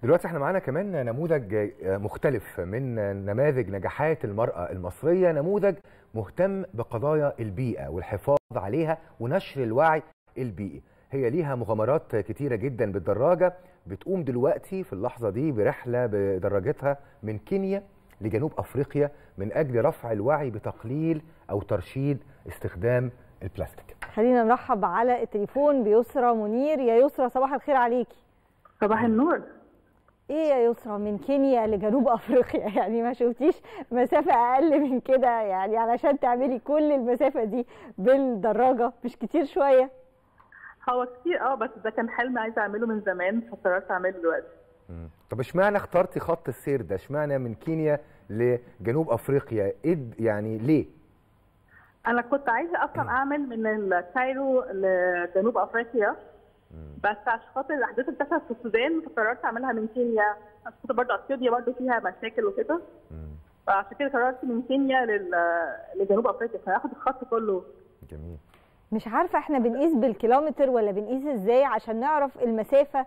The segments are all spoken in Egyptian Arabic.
دلوقتي احنا معانا كمان نموذج مختلف من نماذج نجاحات المرأة المصرية نموذج مهتم بقضايا البيئة والحفاظ عليها ونشر الوعي البيئي هي ليها مغامرات كتيرة جدا بالدراجة بتقوم دلوقتي في اللحظة دي برحلة بدراجتها من كينيا لجنوب أفريقيا من أجل رفع الوعي بتقليل أو ترشيد استخدام البلاستيك خلينا نرحب على التليفون بيسرى منير يا يسرى صباح الخير عليكي صباح النور ايه يا يسرى من كينيا لجنوب افريقيا يعني ما شفتيش مسافه اقل من كده يعني علشان تعملي كل المسافه دي بالدراجه مش كتير شويه هو كتير اه بس ده كان حلم عايزه اعمله من زمان فقررت اعمله دلوقتي طب اشمعنى اخترتي خط السير ده اشمعنى من كينيا لجنوب افريقيا ايه يعني ليه انا كنت عايزه اصلا اعمل من الكايرو لجنوب افريقيا بس عشان خاطر الاحداث اللي بتحصل في السودان فقررت اعملها من كينيا عشان خاطر برضه اثيوبيا برضه فيها مشاكل وكده فعشان كده قررت من كينيا لل... لجنوب افريقيا فهاخد الخط كله جميل مش عارفه احنا بنقيس بالكيلومتر ولا بنقيس ازاي عشان نعرف المسافه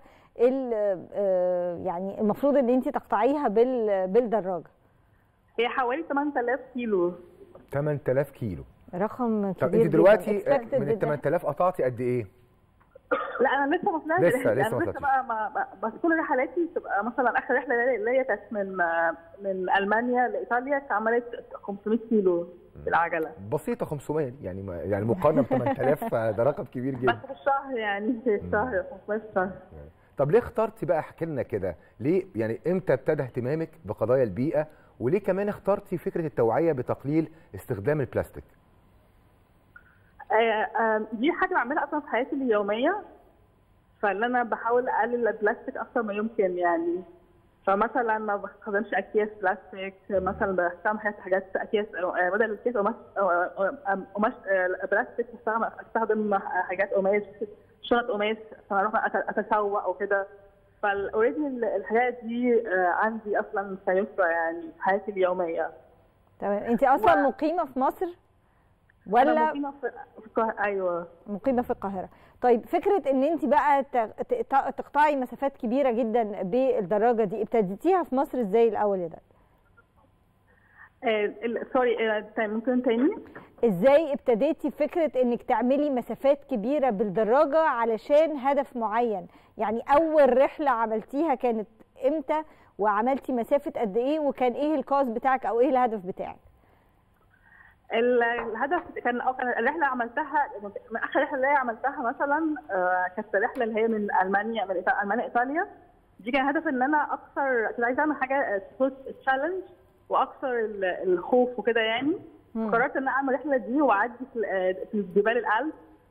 يعني المفروض ان انت تقطعيها بال... بالدراجه هي حوالي 8000 كيلو 8000 كيلو رقم كبير طب انت دلوقتي من ال 8000 قطعتي قد ايه؟ لا انا لسه ما طلعتش لسه لسه انا لسه بقى ما بس كل رحلاتي تبقى مثلا اخر رحله اللي هي كانت من من المانيا لايطاليا عملت 500 كيلو بالعجله بسيطه 500 يعني ما يعني مقارنه ب 8000 ده رقم كبير جدا بس في الشهر يعني في الشهر 500 في الشهر طب ليه اخترتي بقى احكي لنا كده ليه يعني امتى ابتدى اهتمامك بقضايا البيئه وليه كمان اخترتي فكره التوعيه بتقليل استخدام البلاستيك دي حاجه بعملها اصلا في حياتي اليوميه فاللي انا بحاول اقلل البلاستيك اكثر ما يمكن يعني فمثلا ما بستخدمش اكياس بلاستيك مثلا بستعمل حاجات حاجات اكياس بدل الاكياس قماش قماش بلاستيك بستخدم حاجات قماش شنط قماش عشان اروح اتسوق او كده فالاوريدي الحاجات دي عندي اصلا سيسرى يعني في حياتي اليوميه تمام انت اصلا و... مقيمه في مصر ولا أنا مقيمه في القاهره ايوه مقيمه في القاهره طيب فكره ان انت بقى تقطعي مسافات كبيره جدا بالدراجه دي ابتديتيها في مصر ازاي الاول يا ده سوري ممكن تاني ازاي ابتديتي فكره انك تعملي مسافات كبيره بالدراجه علشان هدف معين يعني اول رحله عملتيها كانت امتى وعملتي مسافه قد ايه وكان ايه الكاز بتاعك او ايه الهدف بتاعك الهدف كان كان الرحله عملتها من اخر رحله اللي هي عملتها مثلا كانت الرحله اللي هي من المانيا من المانيا ايطاليا دي كان هدف ان انا اكسر كنت عايزه اعمل حاجه تشالنج واكسر الخوف وكده يعني قررت ان انا اعمل الرحله دي واعدي في جبال الألب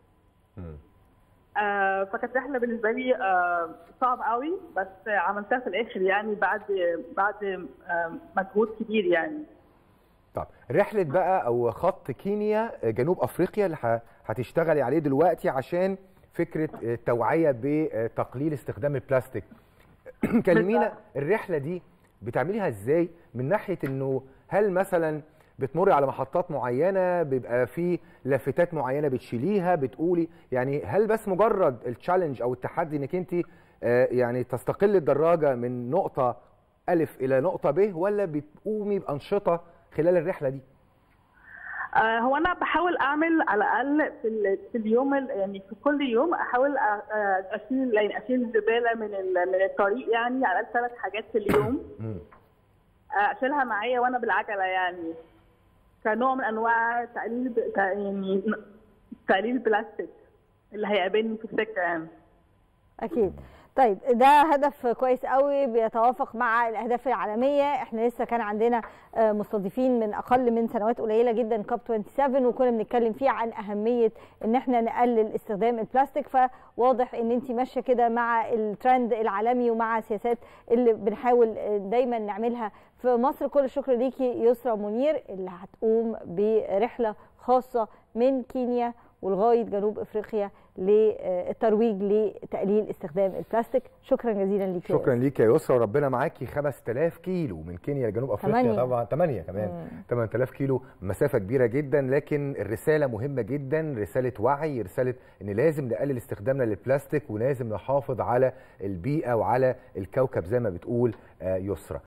آه فكانت رحله بالنسبه لي آه صعب قوي بس عملتها في الاخر يعني بعد بعد آه مجهود كبير يعني طب رحله بقى او خط كينيا جنوب افريقيا اللي هتشتغلي عليه دلوقتي عشان فكره التوعيه بتقليل استخدام البلاستيك كلمينا الرحله دي بتعمليها ازاي من ناحيه انه هل مثلا بتمر على محطات معينه بيبقى في لافتات معينه بتشيليها بتقولي يعني هل بس مجرد التشالنج او التحدي انك انت يعني تستقل الدراجه من نقطه الف الى نقطه ب ولا بتقومي بانشطه خلال الرحله دي؟ آه هو انا بحاول اعمل على الاقل في, في اليوم يعني في كل يوم احاول اشيل يعني اشيل زباله من من الطريق يعني على الاقل ثلاث حاجات في اليوم اشيلها معايا وانا بالعجله يعني كنوع من انواع تقليل يعني تقليل البلاستيك اللي هيقابلني في السكه يعني اكيد طيب ده هدف كويس قوي بيتوافق مع الاهداف العالميه احنا لسه كان عندنا مستضيفين من اقل من سنوات قليله جدا كاب 27 وكنا بنتكلم فيه عن اهميه ان احنا نقلل استخدام البلاستيك فواضح ان انت ماشيه كده مع الترند العالمي ومع السياسات اللي بنحاول دايما نعملها في مصر كل الشكر ليكي يسرى منير اللي هتقوم برحله خاصه من كينيا ولغايه جنوب افريقيا للترويج لتقليل استخدام البلاستيك شكرا جزيلا ليك يا شكرا ياسر. ليك يا يسرا وربنا معاكي 5000 كيلو من كينيا لجنوب افريقيا تمانية. طبعا 8 كمان 8000 كيلو مسافه كبيره جدا لكن الرساله مهمه جدا رساله وعي رساله ان لازم نقلل استخدامنا للبلاستيك ولازم نحافظ على البيئه وعلى الكوكب زي ما بتقول آه، يسرا